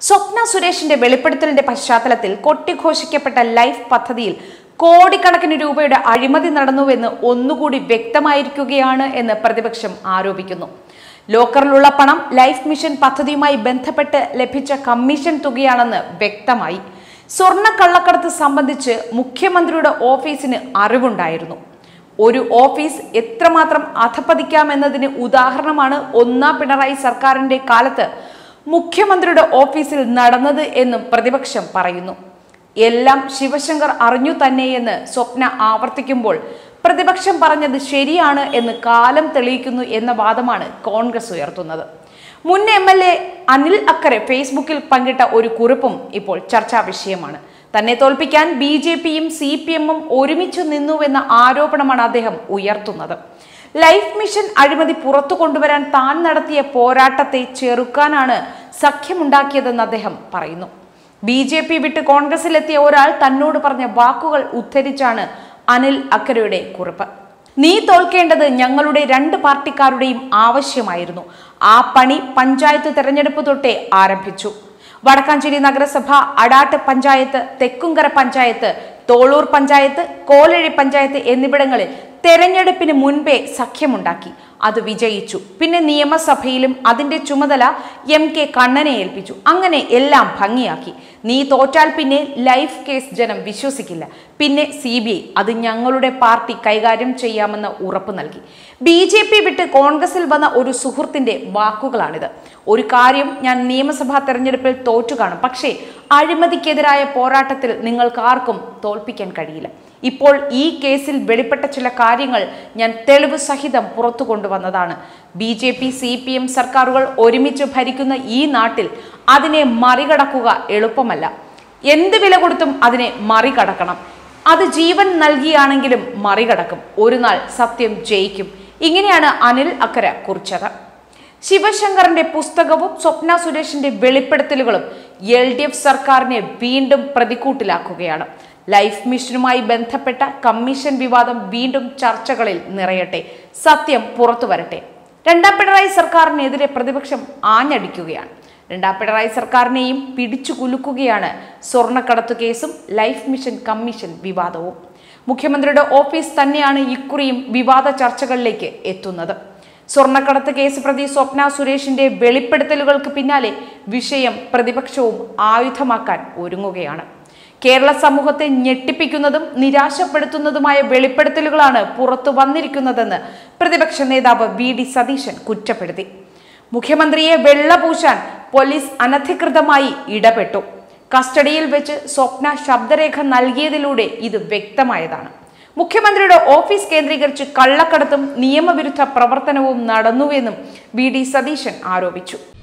സ്വപ്ന സുരേഷിന്റെ വെളിപ്പെടുത്തലിന്റെ പശ്ചാത്തലത്തിൽ കൊട്ടിഘോഷിക്കപ്പെട്ട ലൈഫ് പദ്ധതിയിൽ കോടിക്കണക്കിന് രൂപയുടെ അഴിമതി നടന്നുവെന്ന് ഒന്നുകൂടി വ്യക്തമായിരിക്കുകയാണ് എന്ന് പ്രതിപക്ഷം ആരോപിക്കുന്നു ലോക്കറിലുള്ള പണം ലൈഫ് മിഷൻ പദ്ധതിയുമായി ബന്ധപ്പെട്ട് ലഭിച്ച കമ്മീഷൻ തുകയാണെന്ന് വ്യക്തമായി സ്വർണ്ണ കള്ളക്കടത്ത് സംബന്ധിച്ച് മുഖ്യമന്ത്രിയുടെ ഓഫീസിന് അറിവുണ്ടായിരുന്നു ഒരു ഓഫീസ് എത്രമാത്രം അധപ്പതിക്കാമെന്നതിന് ഉദാഹരണമാണ് ഒന്നാം പിണറായി സർക്കാരിന്റെ കാലത്ത് മുഖ്യമന്ത്രിയുടെ ഓഫീസിൽ നടന്നത് എന്നും പ്രതിപക്ഷം പറയുന്നു എല്ലാം ശിവശങ്കർ അറിഞ്ഞു തന്നെയെന്ന് സ്വപ്ന ആവർത്തിക്കുമ്പോൾ പ്രതിപക്ഷം പറഞ്ഞത് ശരിയാണ് എന്ന് കാലം തെളിയിക്കുന്നു എന്ന വാദമാണ് കോൺഗ്രസ് ഉയർത്തുന്നത് മുൻ എം എൽ എ അനിൽ അക്കരെ ഫേസ്ബുക്കിൽ പങ്കിട്ട ഒരു കുറിപ്പും ഇപ്പോൾ ചർച്ചാ വിഷയമാണ് തന്നെ തോൽപ്പിക്കാൻ ബി ജെ പിയും സി പി എമ്മും ഒരുമിച്ചു നിന്നുവെന്ന ആരോപണമാണ് അദ്ദേഹം ഉയർത്തുന്നത് ലൈഫ് മിഷൻ അഴിമതി പുറത്തു കൊണ്ടുവരാൻ താൻ നടത്തിയ പോരാട്ടത്തെ ചെറുക്കാനാണ് സഖ്യമുണ്ടാക്കിയതെന്ന് അദ്ദേഹം പറയുന്നു ബി ജെ പി വിട്ട് കോൺഗ്രസിലെത്തിയ ഒരാൾ തന്നോട് പറഞ്ഞ വാക്കുകൾ ഉദ്ധരിച്ചാണ് അനിൽ അക്കരയുടെ കുറിപ്പ് നീ തോൽക്കേണ്ടത് ഞങ്ങളുടെ രണ്ട് പാർട്ടിക്കാരുടെയും ആവശ്യമായിരുന്നു ആ പണി പഞ്ചായത്ത് തെരഞ്ഞെടുപ്പ് തൊട്ടേ ആരംഭിച്ചു വടക്കാഞ്ചേരി നഗരസഭ അടാട്ട് പഞ്ചായത്ത് തെക്കുംകര പഞ്ചായത്ത് തോളൂർ പഞ്ചായത്ത് കോലഴി പഞ്ചായത്ത് എന്നിവിടങ്ങളിൽ തെരഞ്ഞെടുപ്പിന് മുൻപേ സഖ്യമുണ്ടാക്കി അത് വിജയിച്ചു പിന്നെ നിയമസഭയിലും അതിന്റെ ചുമതല എം കെ കണ്ണനെ ഏൽപ്പിച്ചു അങ്ങനെ എല്ലാം ഭംഗിയാക്കി നീ തോറ്റാൽ പിന്നെ ലൈഫ് കേസ് ജനം വിശ്വസിക്കില്ല പിന്നെ സി ബി ഐ അത് ഞങ്ങളുടെ പാർട്ടി കൈകാര്യം ചെയ്യാമെന്ന് ഉറപ്പു നൽകി ബി ജെ പി വിട്ട് കോൺഗ്രസിൽ വന്ന ഒരു സുഹൃത്തിന്റെ വാക്കുകളാണിത് ഒരു കാര്യം ഞാൻ നിയമസഭാ തെരഞ്ഞെടുപ്പിൽ തോറ്റു കാണും പക്ഷേ അഴിമതിക്കെതിരായ പോരാട്ടത്തിൽ നിങ്ങൾക്കാർക്കും തോൽപ്പിക്കാൻ കഴിയില്ല ഇപ്പോൾ ഈ കേസിൽ വെളിപ്പെട്ട ചില കാര്യങ്ങൾ ഞാൻ തെളിവ് സഹിതം പുറത്തു കൊണ്ടുവന്നതാണ് B J P C P M സർക്കാരുകൾ ഒരുമിച്ച് ഭരിക്കുന്ന ഈ നാട്ടിൽ അതിനെ മറികടക്കുക എളുപ്പമല്ല എന്ത് വില കൊടുത്തും അതിനെ മറികടക്കണം അത് ജീവൻ നൽകിയാണെങ്കിലും മറികടക്കും ഒരു നാൾ സത്യം ജയിക്കും ഇങ്ങനെയാണ് അനിൽ അക്കര കുറിച്ചത് ശിവശങ്കറിന്റെ പുസ്തകവും സ്വപ്ന സുരേഷിന്റെ വെളിപ്പെടുത്തലുകളും എൽ ഡി എഫ് സർക്കാരിനെ വീണ്ടും പ്രതിക്കൂട്ടിലാക്കുകയാണ് ലൈഫ് മിഷനുമായി ബന്ധപ്പെട്ട കമ്മീഷൻ വിവാദം വീണ്ടും ചർച്ചകളിൽ നിറയട്ടെ സത്യം പുറത്തു വരട്ടെ രണ്ടാം പിണറായി സർക്കാരിനെതിരെ പ്രതിപക്ഷം ആഞ്ഞടിക്കുകയാണ് രണ്ടാം പിണറായി സർക്കാരിനെയും പിടിച്ചു കുലുക്കുകയാണ് സ്വർണ്ണക്കടത്തു കേസും ലൈഫ് മിഷൻ കമ്മീഷൻ വിവാദവും മുഖ്യമന്ത്രിയുടെ ഓഫീസ് തന്നെയാണ് ഇക്കുറിയും വിവാദ ചർച്ചകളിലേക്ക് എത്തുന്നത് സ്വർണ്ണക്കടത്ത് കേസ് പ്രതി സ്വപ്ന സുരേഷിന്റെ വെളിപ്പെടുത്തലുകൾക്ക് പിന്നാലെ വിഷയം പ്രതിപക്ഷവും ആയുധമാക്കാൻ ഒരുങ്ങുകയാണ് കേരള സമൂഹത്തെ ഞെട്ടിപ്പിക്കുന്നതും നിരാശപ്പെടുത്തുന്നതുമായ വെളിപ്പെടുത്തലുകളാണ് പുറത്തു വന്നിരിക്കുന്നതെന്ന് പ്രതിപക്ഷ നേതാവ് വി ഡി സതീശൻ കുറ്റപ്പെടുത്തി മുഖ്യമന്ത്രിയെ വെള്ളപൂശാൻ പോലീസ് അനധികൃതമായി ഇടപെട്ടു കസ്റ്റഡിയിൽ വെച്ച് സ്വപ്ന ശബ്ദരേഖ നൽകിയതിലൂടെ ഇത് വ്യക്തമായതാണ് മുഖ്യമന്ത്രിയുടെ ഓഫീസ് കേന്ദ്രീകരിച്ച് കള്ളക്കടത്തും നിയമവിരുദ്ധ പ്രവർത്തനവും നടന്നുവെന്നും വി ഡി സതീശൻ ആരോപിച്ചു